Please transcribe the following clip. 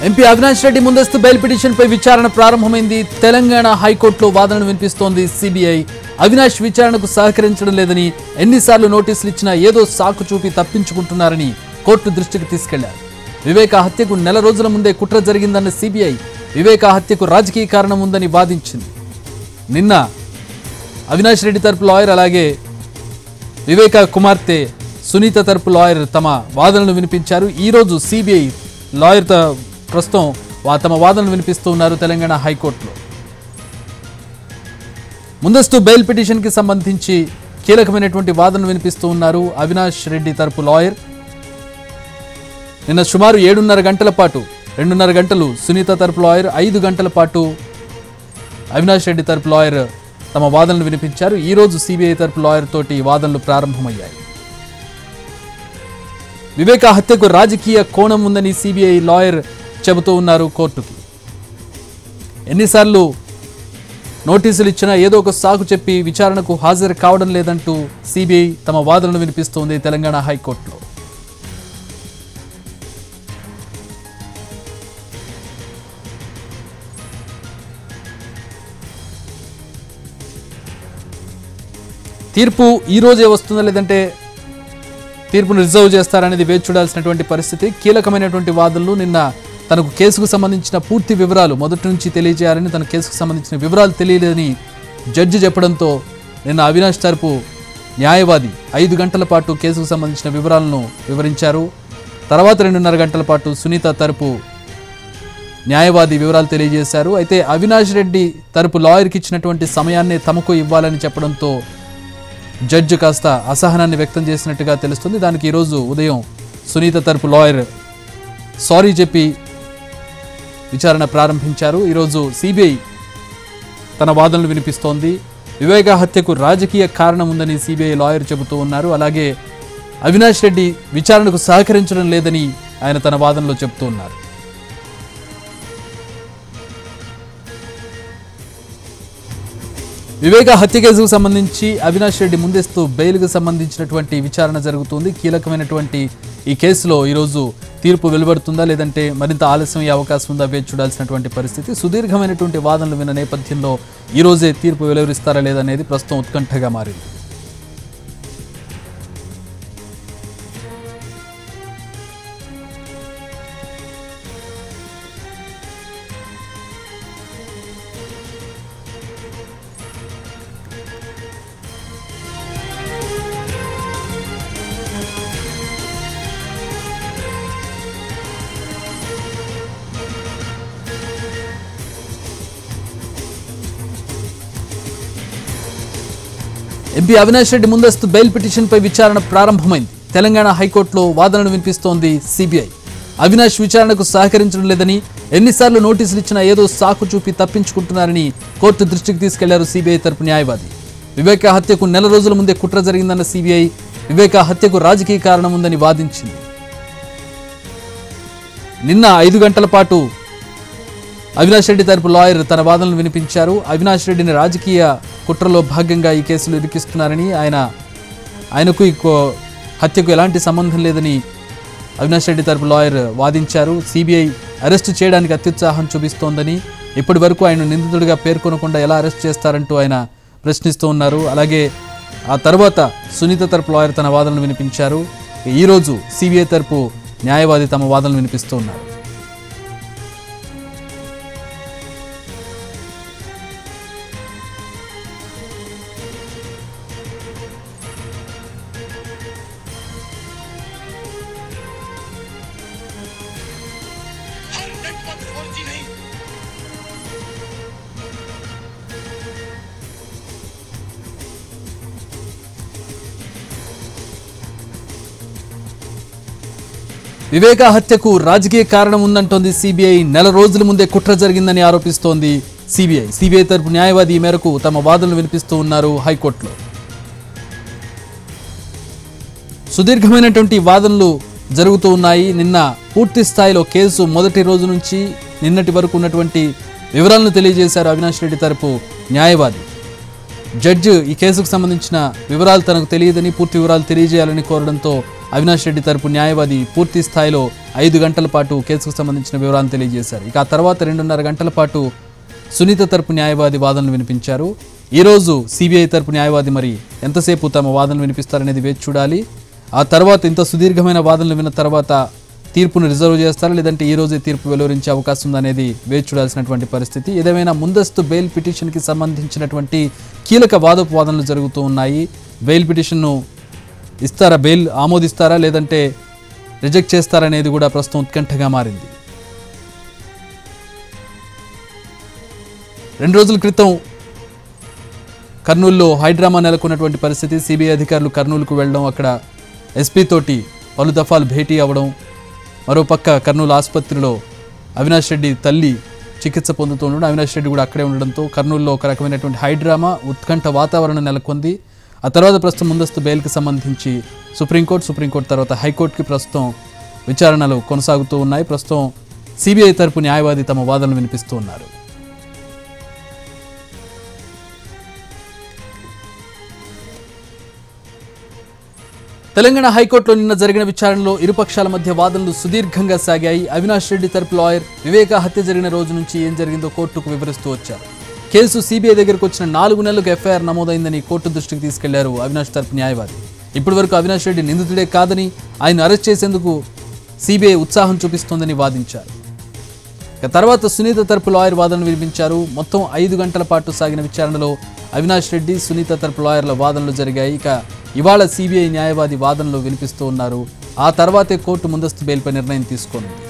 MP Avinash Reddy ముందస్తు bail పిటిషన్పై విచారణ ప్రారంభమైంది తెలంగాణ హైకోర్టులో వాదనలు వినిపిస్తోంది సిబిఐ అవినాష్ విచారణకు సహకరించడం లేదని ఎన్నిసార్లు నోటీసులు ఇచ్చినా ఏదో సాకు చూపి తప్పించుకుంటున్నారని కోర్టు దృష్టికి తీసుకెళ్లారు వివేక హత్యకు నెల రోజుల ముందే కుట్ర జరిగిందన్న సిబిఐ వివేక హత్యకు రాజకీయ కారణం ఉందని వాదించింది నిన్న అవినాష్ రెడ్డి తరపు లాయర్ అలాగే వివేక కుమార్తె సునీత తరపు లాయర్ తమ వాదనలు వినిపించారు ఈరోజు సిబిఐ లాయర్ త- ప్రస్తుతం వా- తమ వాదనలు వినిపిస్తూ ఉన్నారు తెలంగాణ హైకోర్టులో ముందస్తు బెయిల్ పిటిషన్కి సంబంధించి కీలకమైనటువంటి వాదనలు వినిపిస్తూ ఉన్నారు అవినాష్ రెడ్డి తరపు లాయర్ నిన్న సుమారు ఏడున్నర గంటల పాటు రెండున్నర గంటలు సునీత తరపు లాయర్ ఐదు గంటల పాటు అవినాష్ రెడ్డి తరపు లాయర్ తమ వాదనలు వినిపించారు ఈ రోజు సిబిఐ తరపు లాయర్ తోటి వాదనలు ప్రారంభమయ్యాయి వివేక హత్యకు రాజకీయ కోణం ఉందని సిబిఐ లాయర్ చెబుతూ ఉన్నారు కోర్టుకి ఎన్నిసార్లు నోటీసులు ఇచ్చినా ఏదో ఒక సాకు చెప్పి విచారణకు హాజరు కావడం లేదంటూ సిబిఐ తమ వాదనలు వినిపిస్తోంది తెలంగాణ హైకోర్టులో తీర్పు ఈ రోజే వస్తుందా లేదంటే తీర్పును రిజర్వ్ చేస్తారనేది వేచి చూడాల్సినటువంటి పరిస్థితి కీలకమైనటువంటి వాదనలు నిన్న తనకు కేసుకు సంబంధించిన పూర్తి వివరాలు మొదటి నుంచి తెలియజేయాలని తన కేసుకు సంబంధించిన వివరాలు తెలియలేదని జడ్జి చెప్పడంతో నిన్న అవినాష్ తరపు న్యాయవాది ఐదు గంటల పాటు కేసుకు సంబంధించిన వివరాలను వివరించారు తర్వాత రెండున్నర గంటల పాటు సునీత తరపు న్యాయవాది వివరాలు తెలియజేశారు అయితే అవినాష్ రెడ్డి తరపు లాయర్కి ఇచ్చినటువంటి సమయాన్నే తమకు ఇవ్వాలని చెప్పడంతో జడ్జి కాస్త అసహనాన్ని వ్యక్తం చేసినట్టుగా తెలుస్తుంది దానికి ఈరోజు ఉదయం సునీత తరపు లాయర్ సారీ చెప్పి విచారణ ప్రారంభించారు ఈరోజు సిబిఐ తన వాదనలు వినిపిస్తోంది వివేక హత్యకు రాజకీయ కారణం ఉందని సిబిఐ లాయర్ చెబుతూ ఉన్నారు అలాగే అవినాష్ రెడ్డి విచారణకు సహకరించడం లేదని ఆయన తన వాదనలో చెబుతూ ఉన్నారు వివేక హత్య కేసుకు సంబంధించి అవినాష్ రెడ్డి ముందస్తు బెయిల్కు సంబంధించినటువంటి విచారణ జరుగుతుంది కీలకమైనటువంటి ఈ కేసులో ఈరోజు తీర్పు వెలువడుతుందా లేదంటే మరింత ఆలస్యం అయ్యే అవకాశం ఉందా వేచి చూడాల్సినటువంటి పరిస్థితి సుదీర్ఘమైనటువంటి వాదనలు విన్న నేపథ్యంలో ఈ రోజే తీర్పు వెలువరిస్తారా లేదనేది ప్రస్తుతం ఉత్కంఠగా మారింది ఎంపీ అవినాష్ రెడ్డి ముందస్తు బెయిల్ పిటిషన్పై విచారణ ప్రారంభమైంది తెలంగాణ హైకోర్టులో వాదనలు వినిపిస్తోంది సిబిఐ అవినాష్ విచారణకు సహకరించడం లేదని ఎన్నిసార్లు నోటీసులు ఇచ్చినా ఏదో సాకు చూపి తప్పించుకుంటున్నారని కోర్టు దృష్టికి తీసుకెళ్లారు సిబిఐ తరపు న్యాయవాది వివేక హత్యకు నెల రోజుల ముందే కుట్ర జరిగిందన్న సిబిఐ వివేక హత్యకు రాజకీయ కారణం ఉందని వాదించింది నిన్న ఐదు గంటల పాటు అవినాష్ రెడ్డి తరపు లాయర్ తన వాదనలు వినిపించారు అవినాష్ రెడ్డిని రాజకీయ కుట్రలో భాగంగా ఈ కేసులు ఇరికిస్తున్నారని ఆయన ఆయనకు ఈ కో- హత్యకు ఎలాంటి సంబంధం లేదని అవినాష్ రెడ్డి తరపు లాయర్ వాదించారు సిబిఐ అరెస్టు చేయడానికి అత్యుత్సాహం చూపిస్తోందని ఇప్పటి వరకు ఆయన నిందితుడిగా పేర్కొనకుండా ఎలా అరెస్ట్ చేస్తారంటూ ఆయన ప్రశ్నిస్తూ ఉన్నారు అలాగే ఆ తర్వాత సునీత తరపు లాయర్ తన వాదనలు వినిపించారు ఈరోజు సిబిఐ తరపు న్యాయవాది తమ వాదనలు వినిపిస్తూ ఉన్నారు हर नेटवर्क फोर जी नहीं వివేక హత్యకు రాజకీయ కారణం ఉందంటోంది సిబిఐ నెల రోజుల ముందే కుట్ర జరిగిందని ఆరోపిస్తోంది సిబిఐ సిబిఐ తరపు న్యాయవాది ఈ మేరకు తమ వాదనలు వినిపిస్తూ ఉన్నారు హైకోర్టులో సుదీర్ఘమైనటువంటి వాదనలు జరుగుతూ ఉన్నాయి నిన్న పూర్తి స్థాయిలో కేసు మొదటి రోజు నుంచి నిన్నటి వరకు ఉన్నటువంటి వివరాలను తెలియజేశారు అవినాష్ రెడ్డి తరపు న్యాయవాది జడ్జి ఈ కేసుకు సంబంధించిన వివరాలు తనకు తెలియదని పూర్తి వివరాలు తెలియజేయాలని కోరడంతో అవినాష్ రెడ్డి తరపు న్యాయవాది పూర్తి స్థాయిలో ఐదు గంటల పాటు కేసుకు సంబంధించిన వివరాలను తెలియజేశారు ఇక ఆ తర్వాత రెండున్నర గంటల పాటు సునీత తరపు న్యాయవాది వాదనలు వినిపించారు ఈరోజు సిబిఐ తరపు న్యాయవాది మరి ఎంతసేపు తమ వాదనలు వినిపిస్తారనేది వేచి చూడాలి ఆ తర్వాత ఇంత సుదీర్ఘమైన వాదనలు విన్న తర్వాత తీర్పును రిజర్వ్ చేస్తారా లేదంటే ఈ రోజే తీర్పు వెలువరించే అవకాశం ఉందనేది వేచి చూడాల్సినటువంటి పరిస్థితి ఏదేమైనా ముందస్తు బెయిల్ పిటిషన్కి సంబంధించినటువంటి కీలక వాదోపవాదనలు జరుగుతూ ఉన్నాయి బెయిల్ పిటిషన్ను ఇస్తారా బెయిల్ ఆమోదిస్తారా లేదంటే రిజెక్ట్ చేస్తారా అనేది కూడా ప్రస్తుతం ఉత్కంఠగా మారింది రెండు రోజుల క్రితం కర్నూలులో హైడ్రామా నెలకొన్నటువంటి పరిస్థితి సిబిఐ అధికారులు కర్నూలుకు వెళ్ళడం అక్కడ ఎస్పీ తోటి పలు దఫాలు భేటీ అవ్వడం మరోపక్క కర్నూలు ఆసుపత్రిలో అవినాష్ రెడ్డి తల్లి చికిత్స పొందుతూ ఉండడం అవినాష్ రెడ్డి కూడా అక్కడే ఉండడంతో కర్నూలులో ఒక రకమైనటువంటి హైడ్రామా ఉత్కంఠ వాతావరణం నెలకొంది ఆ తర్వాత ప్రస్తుతం ముందస్తు బెయిల్కి సంబంధించి సుప్రీంకోర్టు సుప్రీంకోర్టు తర్వాత హైకోర్టుకి ప్రస్తుతం విచారణలు కొనసాగుతూ ఉన్నాయి ప్రస్తుతం సిబిఐ తరపు న్యాయవాది తమ వాదనలు వినిపిస్తూ ఉన్నారు తెలంగాణ హైకోర్టులో నిన్న జరిగిన విచారణలో ఇరుపక్షాల మధ్య వాదనలు సుదీర్ఘంగా సాగాయి అవినాష్ రెడ్డి తరపు లాయర్ వివేక హత్య జరిగిన రోజు నుంచి ఏం జరిగిందో కోర్టుకు వివరిస్తూ వచ్చారు కేసు సిబిఐ దగ్గరకు వచ్చిన నాలుగు నెలలకు ఎఫ్ఐఆర్ నమోదైందని కోర్టు దృష్టికి తీసుకెళ్లారు అవినాష్ తరపు న్యాయవాది ఇప్పటి వరకు అవినాష్ రెడ్డి నిందితుడే కాదని ఆయన అరెస్ట్ చేసేందుకు సిబిఐ ఉత్సాహం చూపిస్తోందని వాదించారు ఇక తర్వాత సునీత తరపు లాయర్ వాదనలు వినిపించారు మొత్తం ఐదు గంటల పాటు సాగిన విచారణలో అవినాష్ రెడ్డి సునీత తరపు లాయర్ల వాదనలు జరిగాయి ఇక ఇవాళ సిబిఐ న్యాయవాది వాదనలు వినిపిస్తూ ఉన్నారు ఆ తర్వాతే కోర్టు ముందస్తు బెయిల్పై నిర్ణయం తీసుకోనుంది